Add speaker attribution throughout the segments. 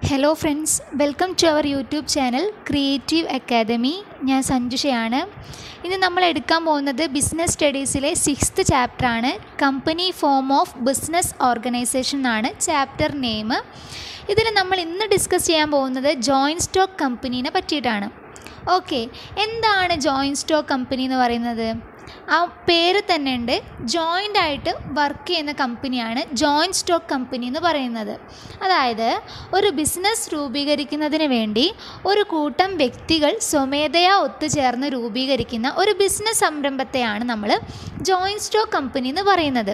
Speaker 1: Hello friends welcome to our YouTube channel Creative Academy ഞാൻ സഞ്ജുഷയാണ് ഇന്ന് നമ്മൾ എടുക്കാൻ പോകുന്നത് ബിസിനസ് സ്റ്റഡീസിലെ സിക്സ്ത് ചാപ്റ്ററാണ് company form of business organization എന്നാണ് ചാപ്റ്റർ നെയിം ഇതിൽ നമ്മൾ ഇന്ന് ഡിസ്കസ് ചെയ്യാൻ പോകുന്നത് ജോയിൻറ്റ് സ്റ്റോക്ക് കമ്പനീനെ പറ്റിയിട്ടാണ് ഓക്കെ എന്താണ് ജോയിൻറ്റ് സ്റ്റോക്ക് കമ്പനി എന്ന് പറയുന്നത് ആ പേര് തന്നെ ഉണ്ട് ജോയിൻ്റ് ആയിട്ട് വർക്ക് ചെയ്യുന്ന കമ്പനിയാണ് ജോയിൻറ്റ് സ്റ്റോക്ക് കമ്പനി എന്ന് പറയുന്നത് അതായത് ഒരു ബിസിനസ് രൂപീകരിക്കുന്നതിന് വേണ്ടി ഒരു കൂട്ടം വ്യക്തികൾ സ്വമേധയാ ഒത്തുചേർന്ന് രൂപീകരിക്കുന്ന ഒരു ബിസിനസ് സംരംഭത്തെയാണ് നമ്മൾ ജോയിൻറ്റ് സ്റ്റോക്ക് കമ്പനി എന്ന് പറയുന്നത്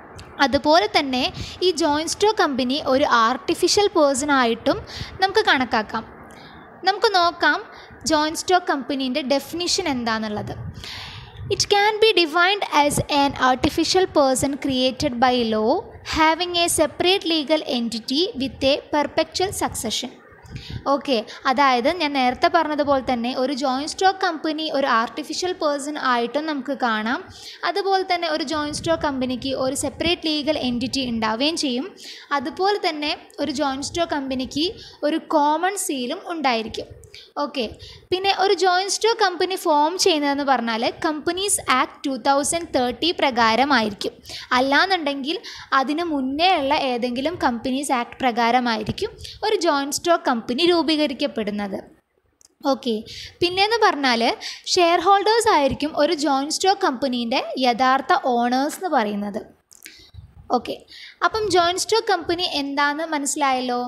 Speaker 1: അതുപോലെ തന്നെ ഈ ജോയിൻറ്റ് സ്റ്റോക്ക് കമ്പനി ഒരു ആർട്ടിഫിഷ്യൽ പേഴ്സൺ ആയിട്ടും നമുക്ക് കണക്കാക്കാം നമുക്ക് നോക്കാം ജോയിൻറ്റ് സ്റ്റോക്ക് കമ്പനീൻ്റെ ഡെഫിനിഷൻ എന്താണെന്നുള്ളത് It can be defined as an artificial person created by law having a separate legal entity with a perpetual succession. Okay അതായത് ഞാൻ നേരത്തെ പറഞ്ഞതുപോലെ തന്നെ ഒരു ജോയിൻറ്റ് സ്റ്റോക്ക് കമ്പനി ഒരു ആർട്ടിഫിഷ്യൽ പേഴ്സൺ ആയിട്ടും നമുക്ക് കാണാം അതുപോലെ തന്നെ ഒരു ജോയിൻറ്റ് സ്റ്റോക്ക് കമ്പനിക്ക് ഒരു സെപ്പറേറ്റ് ലീഗൽ എൻറ്റിറ്റി ഉണ്ടാവുകയും ചെയ്യും അതുപോലെ തന്നെ ഒരു ജോയിൻറ്റ് സ്റ്റോക്ക് കമ്പനിക്ക് ഒരു കോമൺ സീലും ഉണ്ടായിരിക്കും ഓക്കെ പിന്നെ ഒരു ജോയിൻറ്റ് സ്റ്റോക്ക് കമ്പനി ഫോം ചെയ്യുന്നതെന്ന് പറഞ്ഞാൽ companies act two thousand thirty പ്രകാരമായിരിക്കും അല്ലാന്നുണ്ടെങ്കിൽ അതിന് മുന്നേ ഉള്ള ഏതെങ്കിലും കമ്പനീസ് ആക്ട് പ്രകാരമായിരിക്കും ഒരു ജോയിൻറ്റ് സ്റ്റോക്ക് കമ്പനി രൂപീകരിക്കപ്പെടുന്നത് ഓക്കെ പിന്നെയെന്ന് പറഞ്ഞാൽ ഷെയർ ഹോൾഡേഴ്സ് ആയിരിക്കും ഒരു ജോയിൻറ്റ് സ്റ്റോക്ക് കമ്പനീൻ്റെ യഥാർത്ഥ ഓണേഴ്സ് എന്ന് പറയുന്നത് ഓക്കെ അപ്പം ജോയിൻറ്റ് സ്റ്റോക്ക് കമ്പനി എന്താണെന്ന് മനസ്സിലായല്ലോ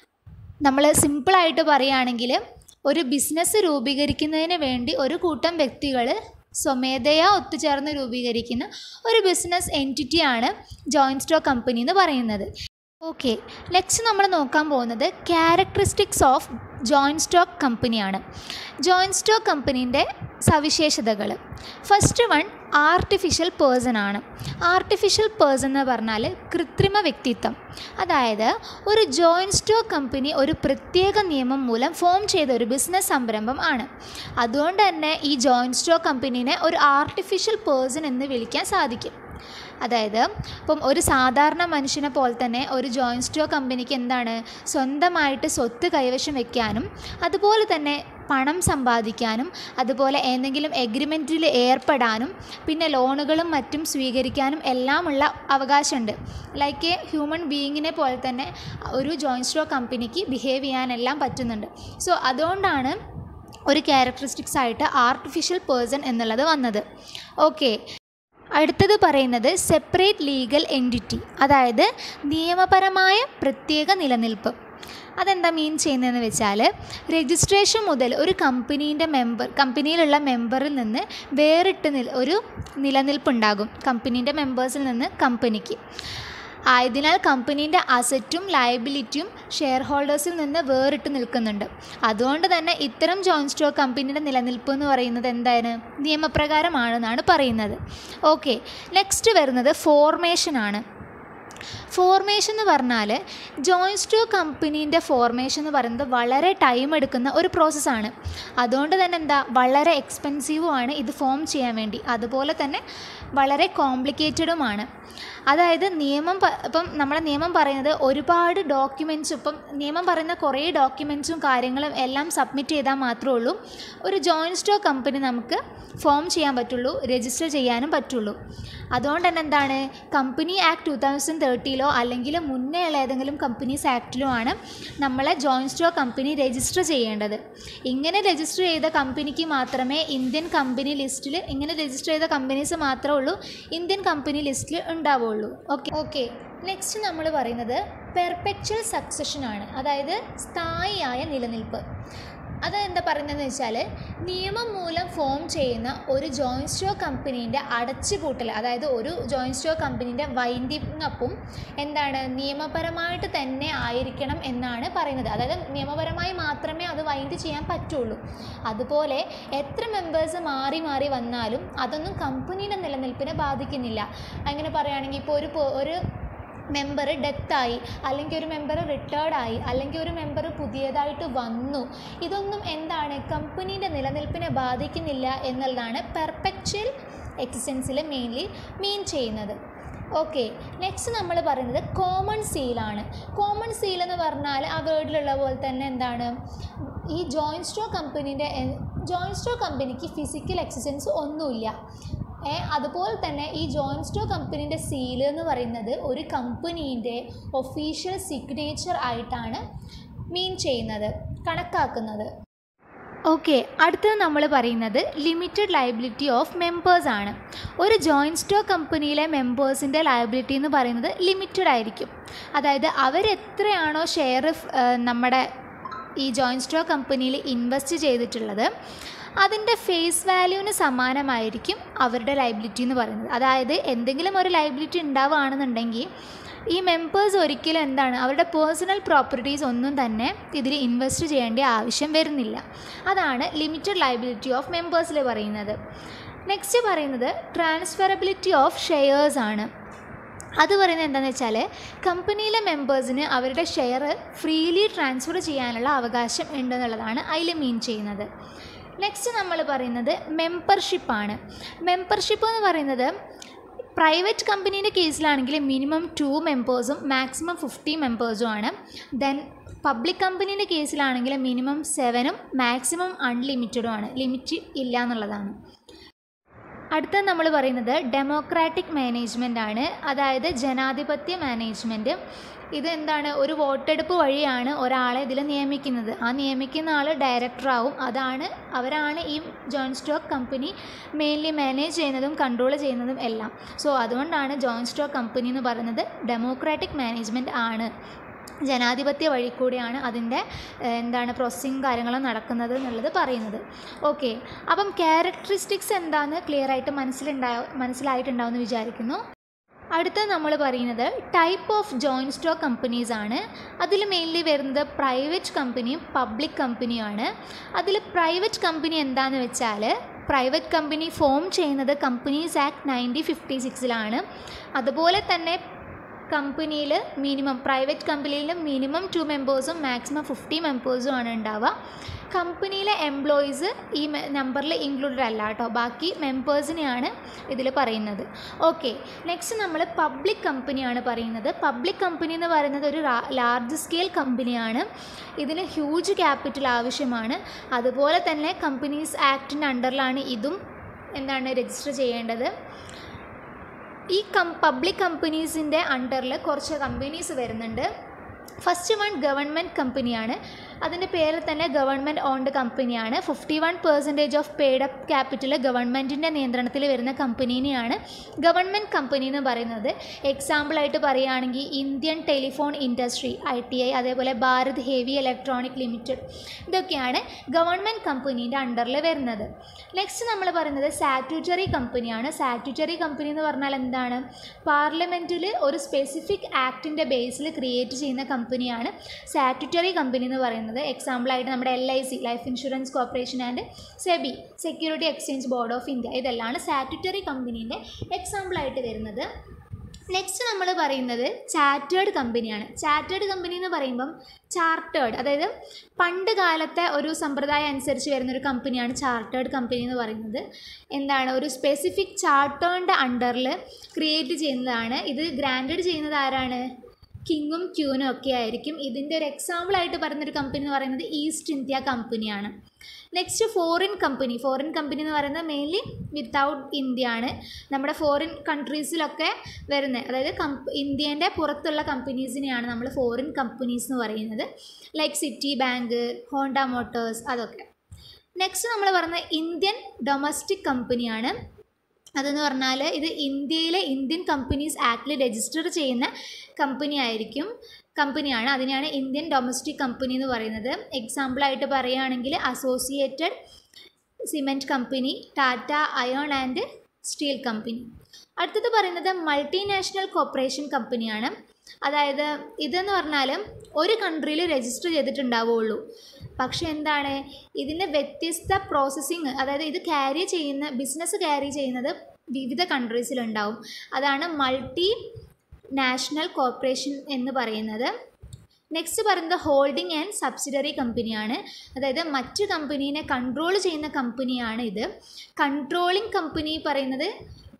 Speaker 1: നമ്മൾ സിമ്പിളായിട്ട് പറയുകയാണെങ്കിൽ ഒരു ബിസിനസ് രൂപീകരിക്കുന്നതിന് വേണ്ടി ഒരു കൂട്ടം വ്യക്തികൾ സ്വമേധയാ ഒത്തുചേർന്ന് രൂപീകരിക്കുന്ന ഒരു ബിസിനസ് എൻറ്റിറ്റിയാണ് ജോയിൻറ്റ് സ്റ്റോക്ക് കമ്പനി എന്ന് പറയുന്നത് ഓക്കെ നെക്സ്റ്റ് നമ്മൾ നോക്കാൻ പോകുന്നത് ക്യാരക്ടറിസ്റ്റിക്സ് ഓഫ് ജോയിൻറ്റ് സ്റ്റോക്ക് കമ്പനിയാണ് ജോയിൻറ്റ് സ്റ്റോക്ക് കമ്പനീൻ്റെ സവിശേഷതകൾ ഫസ്റ്റ് വൺ ആർട്ടിഫിഷ്യൽ പേഴ്സൺ ആണ് ആർട്ടിഫിഷ്യൽ പേഴ്സൺ എന്ന് പറഞ്ഞാൽ കൃത്രിമ വ്യക്തിത്വം അതായത് ഒരു ജോയിൻറ്റ് സ്റ്റോക്ക് കമ്പനി ഒരു പ്രത്യേക നിയമം മൂലം ഫോം ചെയ്ത ഒരു ബിസിനസ് സംരംഭം ആണ് അതുകൊണ്ട് തന്നെ ഈ ജോയിൻറ്റ് സ്റ്റോക്ക് കമ്പനീനെ ഒരു ആർട്ടിഫിഷ്യൽ പേഴ്സൺ എന്ന് വിളിക്കാൻ സാധിക്കും അതായത് ഇപ്പം ഒരു സാധാരണ മനുഷ്യനെ പോലെ തന്നെ ഒരു ജോയിൻറ്റ് സ്റ്റോക്ക് കമ്പനിക്ക് എന്താണ് സ്വന്തമായിട്ട് സ്വത്ത് കൈവശം വെക്കാനും അതുപോലെ തന്നെ പണം സമ്പാദിക്കാനും അതുപോലെ എന്തെങ്കിലും എഗ്രിമെൻറ്റിൽ ഏർപ്പെടാനും പിന്നെ ലോണുകളും മറ്റും സ്വീകരിക്കാനും എല്ലാമുള്ള അവകാശമുണ്ട് ലൈക്ക് എ ഹ്യൂമൻ ബീയിങ്ങിനെ പോലെ തന്നെ ഒരു ജോയിൻറ്റ് സ്റ്റോക്ക് കമ്പനിക്ക് ബിഹേവ് ചെയ്യാനെല്ലാം പറ്റുന്നുണ്ട് സോ അതുകൊണ്ടാണ് ഒരു ക്യാരക്ടറിസ്റ്റിക്സ് ആയിട്ട് ആർട്ടിഫിഷ്യൽ പേഴ്സൺ എന്നുള്ളത് വന്നത് ഓക്കെ അടുത്തത് പറയുന്നത് സെപ്പറേറ്റ് ലീഗൽ എൻറ്റിറ്റി അതായത് നിയമപരമായ പ്രത്യേക നിലനിൽപ്പ് അതെന്താ മീൻ ചെയ്യുന്നതെന്ന് വെച്ചാൽ രജിസ്ട്രേഷൻ മുതൽ ഒരു കമ്പനീൻ്റെ മെമ്പർ കമ്പനിയിലുള്ള മെമ്പറിൽ നിന്ന് വേറിട്ട് നിൽ ഒരു നിലനിൽപ്പുണ്ടാകും കമ്പനീൻ്റെ മെമ്പേഴ്സിൽ നിന്ന് കമ്പനിക്ക് ആയതിനാൽ കമ്പനീൻ്റെ അസറ്റും ലയബിലിറ്റിയും ഷെയർ ഹോൾഡേഴ്സിൽ നിന്ന് വേറിട്ട് നിൽക്കുന്നുണ്ട് അതുകൊണ്ട് തന്നെ ഇത്തരം ജോയിൻറ്റ് സ്റ്റോക്ക് കമ്പനിയുടെ നിലനിൽപ്പ് എന്ന് പറയുന്നത് എന്താണ് നിയമപ്രകാരമാണെന്നാണ് പറയുന്നത് ഓക്കെ നെക്സ്റ്റ് വരുന്നത് ഫോർമേഷനാണ് ഫോർമേഷൻ എന്ന് പറഞ്ഞാൽ ജോയിൻറ്റ് സ്റ്റോക്ക് കമ്പനീൻ്റെ ഫോർമേഷൻ എന്ന് പറയുന്നത് വളരെ ടൈം എടുക്കുന്ന ഒരു പ്രോസസ്സാണ് അതുകൊണ്ട് തന്നെ എന്താ വളരെ എക്സ്പെൻസീവുമാണ് ഇത് ഫോം ചെയ്യാൻ വേണ്ടി അതുപോലെ തന്നെ വളരെ കോംപ്ലിക്കേറ്റഡുമാണ് അതായത് നിയമം ഇപ്പം നമ്മുടെ നിയമം പറയുന്നത് ഒരുപാട് ഡോക്യുമെൻറ്റ്സും ഇപ്പം നിയമം പറയുന്ന കുറേ ഡോക്യുമെൻറ്റ്സും കാര്യങ്ങളും എല്ലാം സബ്മിറ്റ് ചെയ്താൽ മാത്രമേ ഉള്ളൂ ഒരു ജോയിൻറ്റ് സ്റ്റോക്ക് കമ്പനി നമുക്ക് ഫോം ചെയ്യാൻ പറ്റുള്ളൂ രജിസ്റ്റർ ചെയ്യാനും പറ്റുള്ളൂ അതുകൊണ്ട് തന്നെ എന്താണ് കമ്പനി ആക്ട് ടു തൗസൻഡ് തേർട്ടിയിലോ അല്ലെങ്കിൽ മുന്നേ ഉള്ള ഏതെങ്കിലും കമ്പനീസ് ആക്ടിലോ ആണ് നമ്മളെ ജോയിൻറ്റ് സ്റ്റോക്ക് കമ്പനി രജിസ്റ്റർ ചെയ്യേണ്ടത് ഇങ്ങനെ രജിസ്റ്റർ ചെയ്ത കമ്പനിക്ക് മാത്രമേ ഇന്ത്യൻ കമ്പനി ലിസ്റ്റിൽ ഇങ്ങനെ രജിസ്റ്റർ ചെയ്ത കമ്പനീസ് മാത്രമേ ഉള്ളൂ ഇന്ത്യൻ കമ്പനി ലിസ്റ്റിൽ ഉണ്ടാവുള്ളൂ ഓക്കെ ഓക്കെ നെക്സ്റ്റ് നമ്മൾ പറയുന്നത് പെർപെക്ച്വൽ സക്സഷൻ ആണ് അതായത് സ്ഥായിയായ നിലനിൽപ്പ് അത് എന്താ പറയുന്നതെന്ന് വെച്ചാൽ നിയമം മൂലം ഫോം ചെയ്യുന്ന ഒരു ജോയിൻറ്റ് സ്റ്റോക്ക് കമ്പനീൻ്റെ അടച്ചുപൂട്ടൽ അതായത് ഒരു ജോയിൻറ്റ് സ്റ്റോക്ക് കമ്പനീൻ്റെ വൈൻഡിങ് അപ്പും എന്താണ് നിയമപരമായിട്ട് തന്നെ ആയിരിക്കണം എന്നാണ് പറയുന്നത് അതായത് നിയമപരമായി മാത്രമേ അത് വൈൻഡ് ചെയ്യാൻ പറ്റുള്ളൂ അതുപോലെ എത്ര മെമ്പേഴ്സ് മാറി മാറി വന്നാലും അതൊന്നും കമ്പനിയുടെ നിലനിൽപ്പിനെ ബാധിക്കുന്നില്ല അങ്ങനെ പറയുകയാണെങ്കിൽ ഇപ്പോൾ ഒരു ഒരു മെമ്പർ ഡെത്തായി അല്ലെങ്കിൽ ഒരു മെമ്പർ റിട്ടയർഡായി അല്ലെങ്കിൽ ഒരു മെമ്പർ പുതിയതായിട്ട് വന്നു ഇതൊന്നും എന്താണ് കമ്പനീൻ്റെ നിലനിൽപ്പിനെ ബാധിക്കുന്നില്ല എന്നുള്ളതാണ് പെർപെക്ച്വൽ എക്സിസ്റ്റൻസിൽ മെയിൻലി മീൻ ചെയ്യുന്നത് ഓക്കെ നെക്സ്റ്റ് നമ്മൾ പറയുന്നത് കോമൺ സീലാണ് കോമൺ സീൽ എന്ന് പറഞ്ഞാൽ ആ വേർഡിലുള്ള പോലെ തന്നെ എന്താണ് ഈ ജോയിൻറ്റ് സ്റ്റോക്ക് കമ്പനീൻ്റെ ജോയിൻറ്റ് സ്റ്റോക്ക് കമ്പനിക്ക് ഫിസിക്കൽ എക്സിസ്റ്റൻസ് ഒന്നുമില്ല ഏ അതുപോലെ തന്നെ ഈ ജോയിൻറ്റ് സ്റ്റോക്ക് കമ്പനീൻ്റെ സീൽ എന്ന് പറയുന്നത് ഒരു കമ്പനീൻ്റെ ഒഫീഷ്യൽ സിഗ്നേച്ചർ ആയിട്ടാണ് മീൻ ചെയ്യുന്നത് കണക്കാക്കുന്നത് ഓക്കെ അടുത്തത് നമ്മൾ പറയുന്നത് ലിമിറ്റഡ് ലയബിലിറ്റി ഓഫ് മെമ്പേഴ്സ് ആണ് ഒരു ജോയിൻറ്റ് സ്റ്റോക്ക് കമ്പനിയിലെ മെമ്പേഴ്സിൻ്റെ ലയബിലിറ്റി എന്ന് പറയുന്നത് ലിമിറ്റഡ് ആയിരിക്കും അതായത് അവരെത്രയാണോ ഷെയർ നമ്മുടെ ഈ ജോയിൻറ്റ് സ്റ്റോക്ക് കമ്പനിയിൽ ഇൻവെസ്റ്റ് ചെയ്തിട്ടുള്ളത് അതിൻ്റെ ഫേസ് വാല്യൂവിന് സമാനമായിരിക്കും അവരുടെ ലൈബിലിറ്റി എന്ന് പറയുന്നത് അതായത് എന്തെങ്കിലും ഒരു ലൈബിലിറ്റി ഉണ്ടാവുകയാണെന്നുണ്ടെങ്കിൽ ഈ മെമ്പേഴ്സ് ഒരിക്കലും എന്താണ് അവരുടെ പേഴ്സണൽ പ്രോപ്പർട്ടീസ് ഒന്നും തന്നെ ഇതിൽ ഇൻവെസ്റ്റ് ചെയ്യേണ്ട ആവശ്യം വരുന്നില്ല അതാണ് ലിമിറ്റഡ് ലൈബിലിറ്റി ഓഫ് മെമ്പേഴ്സിൽ പറയുന്നത് നെക്സ്റ്റ് പറയുന്നത് ട്രാൻസ്ഫറബിലിറ്റി ഓഫ് ഷെയർസ് ആണ് അത് പറയുന്നത് എന്താണെന്ന് വെച്ചാൽ കമ്പനിയിലെ മെമ്പേഴ്സിന് അവരുടെ ഷെയർ ഫ്രീലി ട്രാൻസ്ഫർ ചെയ്യാനുള്ള അവകാശം ഉണ്ടെന്നുള്ളതാണ് അതിൽ മീൻ ചെയ്യുന്നത് നെക്സ്റ്റ് നമ്മൾ പറയുന്നത് മെമ്പർഷിപ്പാണ് മെമ്പർഷിപ്പ് എന്ന് പറയുന്നത് പ്രൈവറ്റ് കമ്പനീൻ്റെ കേസിലാണെങ്കിൽ മിനിമം ടു മെമ്പേഴ്സും മാക്സിമം ഫിഫ്റ്റി മെമ്പേഴ്സും ആണ് ദെൻ പബ്ലിക് കമ്പനീൻ്റെ കേസിലാണെങ്കിൽ മിനിമം സെവനും മാക്സിമം അൺലിമിറ്റഡും ആണ് ലിമിറ്റ് ഇല്ല എന്നുള്ളതാണ് അടുത്ത നമ്മൾ പറയുന്നത് ഡെമോക്രാറ്റിക് മാനേജ്മെൻ്റ് ആണ് അതായത് ജനാധിപത്യ മാനേജ്മെൻറ്റ് ഇത് എന്താണ് ഒരു വോട്ടെടുപ്പ് വഴിയാണ് ഒരാളെ ഇതിൽ നിയമിക്കുന്നത് ആ നിയമിക്കുന്ന ആൾ ഡയറക്ടറാവും അതാണ് അവരാണ് ഈ joint stock company mainly manage ചെയ്യുന്നതും കൺട്രോൾ ചെയ്യുന്നതും എല്ലാം സോ അതുകൊണ്ടാണ് ജോയിൻറ്റ് സ്റ്റോക്ക് കമ്പനി എന്ന് പറയുന്നത് ഡെമോക്രാറ്റിക് മാനേജ്മെൻറ്റ് ആണ് ജനാധിപത്യ വഴി കൂടിയാണ് അതിൻ്റെ എന്താണ് പ്രോസസ്സിങ് കാര്യങ്ങളും നടക്കുന്നത് എന്നുള്ളത് പറയുന്നത് ഓക്കെ അപ്പം ക്യാരക്ടറിസ്റ്റിക്സ് എന്താണെന്ന് ക്ലിയർ ആയിട്ട് മനസ്സിലുണ്ടാവും മനസ്സിലായിട്ടുണ്ടാവുമെന്ന് വിചാരിക്കുന്നു അടുത്ത നമ്മൾ പറയുന്നത് type of joint stock companies ആണ് അതിൽ മെയിൻലി വരുന്നത് പ്രൈവറ്റ് കമ്പനിയും പബ്ലിക് കമ്പനിയുമാണ് അതിൽ പ്രൈവറ്റ് കമ്പനി എന്താണെന്ന് വെച്ചാൽ പ്രൈവറ്റ് കമ്പനി ഫോം ചെയ്യുന്നത് കമ്പനീസ് ആക്ട് നയൻറ്റീൻ ഫിഫ്റ്റി സിക്സിലാണ് അതുപോലെ തന്നെ കമ്പനിയിൽ മിനിമം പ്രൈവറ്റ് കമ്പനിയിൽ മിനിമം ടു മെമ്പേഴ്സും മാക്സിമം ഫിഫ്റ്റി മെമ്പേഴ്സും ആണ് ഉണ്ടാവുക കമ്പനിയിലെ എംപ്ലോയീസ് ഈ നമ്പറിൽ ഇൻക്ലൂഡഡ് അല്ല കേട്ടോ ബാക്കി മെമ്പേഴ്സിനെയാണ് ഇതിൽ പറയുന്നത് ഓക്കെ നെക്സ്റ്റ് നമ്മൾ പബ്ലിക് കമ്പനിയാണ് പറയുന്നത് പബ്ലിക് കമ്പനി എന്ന് പറയുന്നത് ഒരു ലാർജ് സ്കെയിൽ കമ്പനിയാണ് ഇതിന് ഹ്യൂജ് ക്യാപിറ്റൽ ആവശ്യമാണ് അതുപോലെ തന്നെ കമ്പനീസ് ആക്ടിൻ്റെ അണ്ടറിലാണ് ഇതും എന്താണ് രജിസ്റ്റർ ചെയ്യേണ്ടത് ഈ കം പബ്ലിക് കമ്പനീസിൻ്റെ അണ്ടറിൽ കുറച്ച് കമ്പനീസ് വരുന്നുണ്ട് ഫസ്റ്റ് വൺ ഗവൺമെൻറ് കമ്പനിയാണ് അതിൻ്റെ പേരിൽ തന്നെ ഗവൺമെൻറ് ഓൺഡ് കമ്പനിയാണ് fifty one percentage of paid up capital ഗവൺമെൻറ്റിൻ്റെ നിയന്ത്രണത്തിൽ വരുന്ന കമ്പനീനെയാണ് ഗവൺമെൻറ് കമ്പനി എന്ന് പറയുന്നത് എക്സാമ്പിളായിട്ട് പറയുകയാണെങ്കിൽ Indian telephone industry I T I അതേപോലെ ഭാരത് ഹെവി ഇലക്ട്രോണിക് ലിമിറ്റഡ് ഇതൊക്കെയാണ് ഗവൺമെൻറ് കമ്പനീൻ്റെ അണ്ടറിൽ വരുന്നത് നെക്സ്റ്റ് നമ്മൾ പറയുന്നത് സാറ്റ്യൂട്ടറി കമ്പനിയാണ് സാറ്റ്യൂട്ടറി കമ്പനി എന്ന് പറഞ്ഞാൽ എന്താണ് പാർലമെൻറ്റിൽ ഒരു സ്പെസിഫിക് ആക്ടിൻ്റെ ബേസിൽ ക്രിയേറ്റ് ചെയ്യുന്ന കമ്പനിയാണ് സാറ്റ്യൂട്ടറി കമ്പനി എന്ന് പറയുന്നത് എക്സാമ്പിളായിട്ട് നമ്മുടെ L I C life insurance corporation and SEBI security exchange board of India ഇതെല്ലാമാണ് സാറ്റ്യൂട്ടറി കമ്പനീൻ്റെ എക്സാമ്പിളായിട്ട് വരുന്നത് നെക്സ്റ്റ് നമ്മൾ പറയുന്നത് ചാർട്ടേഡ് കമ്പനിയാണ് ചാർട്ടേഡ് കമ്പനി എന്ന് പറയുമ്പം ചാർട്ടേഡ് അതായത് പണ്ട് കാലത്തെ ഒരു സമ്പ്രദായം അനുസരിച്ച് വരുന്ന ഒരു കമ്പനിയാണ് ചാർട്ടേഡ് കമ്പനി എന്ന് പറയുന്നത് എന്താണ് ഒരു സ്പെസിഫിക് ചാർട്ടേണിൻ്റെ അണ്ടറിൽ ക്രിയേറ്റ് ചെയ്യുന്നതാണ് ഇത് ഗ്രാൻഡഡ് ചെയ്യുന്നത് ആരാണ് കിങ്ങും ക്യൂനും ഒക്കെ ആയിരിക്കും ഇതിൻ്റെ ഒരു എക്സാമ്പിളായിട്ട് പറയുന്നൊരു കമ്പനി എന്ന് പറയുന്നത് ഈസ്റ്റ് ഇന്ത്യ കമ്പനിയാണ് next foreign company foreign company എന്ന് പറയുന്നത് മെയിൻലി വിത്തൗട്ട് ഇന്ത്യ ആണ് നമ്മുടെ ഫോറിൻ കൺട്രീസിലൊക്കെ വരുന്നത് അതായത് കമ്പ ഇന്ത്യേൻ്റെ പുറത്തുള്ള കമ്പനീസിനെയാണ് നമ്മൾ ഫോറിൻ കമ്പനീസ് എന്ന് പറയുന്നത് like Citibank Honda motors അതൊക്കെ നെക്സ്റ്റ് നമ്മൾ പറയുന്നത് ഇന്ത്യൻ ഡൊമസ്റ്റിക് കമ്പനിയാണ് അതെന്ന് പറഞ്ഞാൽ ഇത് ഇന്ത്യയിലെ ഇന്ത്യൻ കമ്പനീസ് ആക്ടിൽ രജിസ്റ്റർ ചെയ്യുന്ന കമ്പനി ആയിരിക്കും കമ്പനിയാണ് അതിനെയാണ് ഇന്ത്യൻ ഡൊമസ്റ്റിക് കമ്പനി എന്ന് പറയുന്നത് എക്സാമ്പിളായിട്ട് പറയുകയാണെങ്കിൽ associated cement company Tata iron and steel company അടുത്തത് പറയുന്നത് മൾട്ടിനാഷണൽ കോർപ്പറേഷൻ കമ്പനിയാണ് അതായത് ഇതെന്ന് പറഞ്ഞാൽ ഒരു കൺട്രിയിൽ രജിസ്റ്റർ ചെയ്തിട്ടുണ്ടാവുള്ളൂ പക്ഷേ എന്താണ് ഇതിൻ്റെ വ്യത്യസ്ത പ്രോസസ്സിങ് അതായത് ഇത് ക്യാരി ചെയ്യുന്ന ബിസിനസ് ക്യാരി ചെയ്യുന്നത് വിവിധ കൺട്രീസിലുണ്ടാവും അതാണ് മൾട്ടി നാഷണൽ കോർപ്പറേഷൻ എന്ന് പറയുന്നത് നെക്സ്റ്റ് പറയുന്നത് ഹോൾഡിംഗ് ആൻഡ് സബ്സിഡറി കമ്പനിയാണ് അതായത് മറ്റു കമ്പനീനെ കൺട്രോൾ ചെയ്യുന്ന കമ്പനിയാണ് ഇത് കൺട്രോളിംഗ് കമ്പനി പറയുന്നത്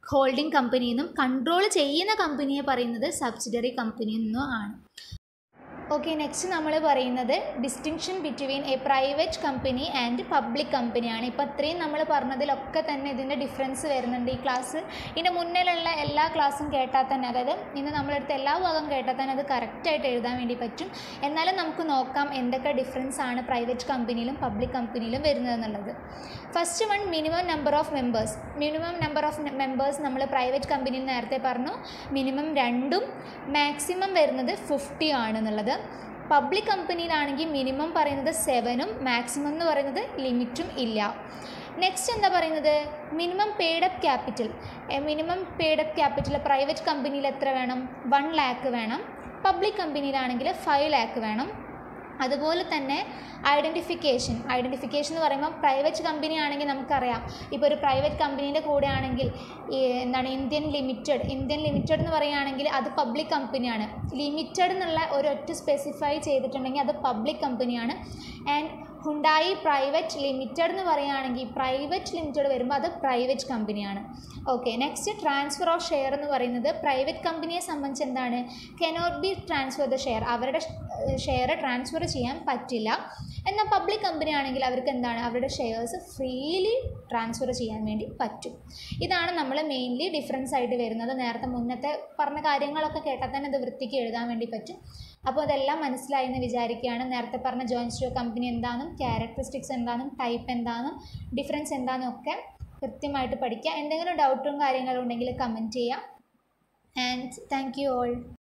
Speaker 1: ഹോൾഡിംഗ് കമ്പനി എന്നും കൺട്രോൾ ചെയ്യുന്ന കമ്പനിയെ പറയുന്നത് സബ്സിഡറി കമ്പനി എന്നും ആണ് ഓക്കെ നെക്സ്റ്റ് നമ്മൾ പറയുന്നത് distinction between a private company and public കമ്പനിയാണ് ഇപ്പോൾ ഇത്രയും നമ്മൾ പറഞ്ഞതിലൊക്കെ തന്നെ ഇതിൻ്റെ ഡിഫറൻസ് വരുന്നുണ്ട് ഈ ക്ലാസ് ഇതിൻ്റെ മുന്നിലുള്ള എല്ലാ ക്ലാസ്സും കേട്ടാൽ തന്നെ അതായത് ഇന്ന് നമ്മളെടുത്ത എല്ലാ ഭാഗം കേട്ടാൽ തന്നെ അത് കറക്റ്റായിട്ട് എഴുതാൻ വേണ്ടി പറ്റും എന്നാലും നമുക്ക് നോക്കാം എന്തൊക്കെ ഡിഫറൻസ് ആണ് പ്രൈവറ്റ് കമ്പനിയിലും പബ്ലിക് കമ്പനിയിലും വരുന്നതെന്നുള്ളത് first one minimum number of members minimum number of members നമ്മൾ പ്രൈവറ്റ് കമ്പനിയിൽ നേരത്തെ പറഞ്ഞു മിനിമം രണ്ടും മാക്സിമം വരുന്നത് ഫിഫ്റ്റി ആണെന്നുള്ളത് പബ്ലിക് കമ്പനിയിലാണെങ്കിൽ മിനിമം പറയുന്നത് സെവനും മാക്സിമം എന്ന് പറയുന്നത് ലിമിറ്റും ഇല്ല നെക്സ്റ്റ് എന്താ പറയുന്നത് minimum paid up capital minimum paid up capital private കമ്പനിയിൽ എത്ര വേണം വൺ ലാക്ക് വേണം പബ്ലിക് കമ്പനിയിലാണെങ്കിൽ ഫൈവ് ലാക്ക് വേണം അതുപോലെ തന്നെ ഐഡൻറ്റിഫിക്കേഷൻ ഐഡൻറ്റിഫിക്കേഷൻ എന്ന് പറയുമ്പോൾ പ്രൈവറ്റ് കമ്പനി ആണെങ്കിൽ നമുക്കറിയാം ഇപ്പോൾ ഒരു പ്രൈവറ്റ് കമ്പനീൻ്റെ കൂടെ ആണെങ്കിൽ ഈ എന്താണ് ഇന്ത്യൻ ലിമിറ്റഡ് ഇന്ത്യൻ ലിമിറ്റഡ് എന്ന് പറയുകയാണെങ്കിൽ അത് പബ്ലിക് കമ്പനിയാണ് ലിമിറ്റഡ് എന്നുള്ള ഒരൊറ്റ സ്പെസിഫൈ ചെയ്തിട്ടുണ്ടെങ്കിൽ അത് പബ്ലിക് കമ്പനിയാണ് ആൻഡ് ഹുണ്ടായി പ്രൈവറ്റ് ലിമിറ്റഡ് എന്ന് പറയുകയാണെങ്കിൽ പ്രൈവറ്റ് ലിമിറ്റഡ് വരുമ്പോൾ അത് പ്രൈവറ്റ് കമ്പനിയാണ് okay next transfer of share എന്ന് പറയുന്നത് പ്രൈവറ്റ് കമ്പനിയെ സംബന്ധിച്ച് എന്താണ് cannot be transfer the share അവരുടെ ഷെയർ ട്രാൻസ്ഫർ ചെയ്യാൻ പറ്റില്ല എന്നാൽ പബ്ലിക് കമ്പനി ആണെങ്കിൽ അവർക്ക് എന്താണ് അവരുടെ ഷെയർസ് ഫ്രീലി ട്രാൻസ്ഫർ ചെയ്യാൻ വേണ്ടി പറ്റും ഇതാണ് നമ്മൾ മെയിൻലി ഡിഫറൻസ് ആയിട്ട് വരുന്നത് നേരത്തെ മുന്നത്തെ പറഞ്ഞ കാര്യങ്ങളൊക്കെ കേട്ടാൽ തന്നെ ഇത് വൃത്തിക്ക് എഴുതാൻ വേണ്ടി പറ്റും അപ്പോൾ അതെല്ലാം മനസ്സിലായി എന്ന് വിചാരിക്കുകയാണ് നേരത്തെ പറഞ്ഞ ജോയിൻ സ്റ്റോ കമ്പനി എന്താണെന്നും ക്യാരക്ടറിസ്റ്റിക്സ് എന്താണെന്നും ടൈപ്പ് എന്താണെന്നും ഡിഫറൻസ് എന്താണെന്നും ഒക്കെ കൃത്യമായിട്ട് പഠിക്കുക എന്തെങ്കിലും ഡൗട്ടും കാര്യങ്ങളും ഉണ്ടെങ്കിൽ കമൻറ്റ് ചെയ്യാം ആൻഡ് താങ്ക് യു ഓൾ